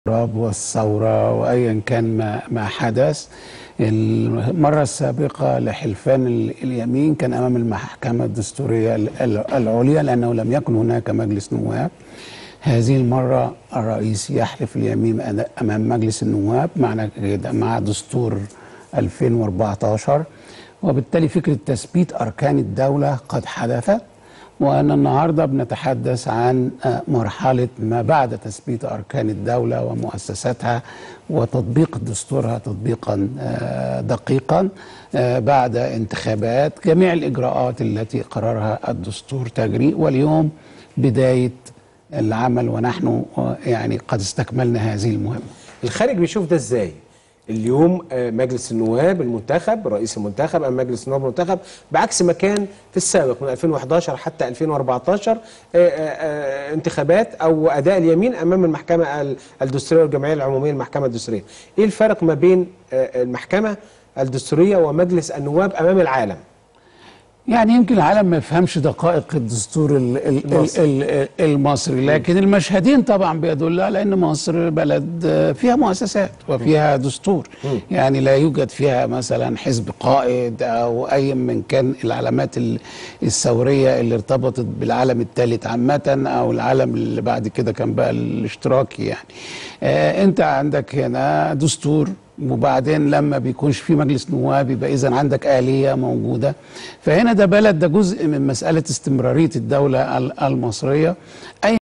الانقلاب والثورة وأيا كان ما, ما حدث المرة السابقة لحلفان ال- اليمين كان أمام المحكمة الدستورية ال- ال- العليا لأنه لم يكن هناك مجلس نواب هذه المرة الرئيس يحلف اليمين أد- أمام مجلس النواب معنى كده مع دستور 2014 وبالتالي فكرة تثبيت أركان الدولة قد حدثت وأن النهاردة بنتحدث عن آه، مرحلة ما بعد تثبيت أركان الدولة ومؤسساتها وتطبيق دستورها تطبيقا آه، دقيقا آه، بعد انتخابات جميع الإجراءات التي قررها الدستور تجري واليوم بداية العمل ونحن آه، يعني قد استكملنا هذه المهمة الخارج بيشوف ده ازاي اليوم آه، مجلس النواب المنتخب رئيس المنتخب ام مجلس النواب المنتخب بعكس ما كان في السابق من 2011 حتى 2014 آه، آه، آه، انتخابات او اداء اليمين امام المحكمه ال- الدستوريه والجمعيه العموميه المحكمه الدستوريه ايه الفرق ما بين آه، المحكمه الدستوريه ومجلس النواب امام العالم يعني يمكن العالم ما يفهمش دقائق الدستور ال- ال- ال- ال- المصري لكن المشهدين طبعا بيدل على ان مصر بلد آه، فيها مؤسسات وفيها دستور يعني لا يوجد فيها مثلا حزب قائد او اي من كان العلامات ال- الثوريه اللي ارتبطت بالعالم الثالث عامه او العالم اللي بعد كده كان بقى الاشتراكي يعني آه، انت عندك هنا دستور وبعدين لما بيكونش في مجلس نواب يبقى اذا عندك آلية موجودة فهنا ده بلد ده جزء من مسألة استمرارية الدولة ال- المصرية أي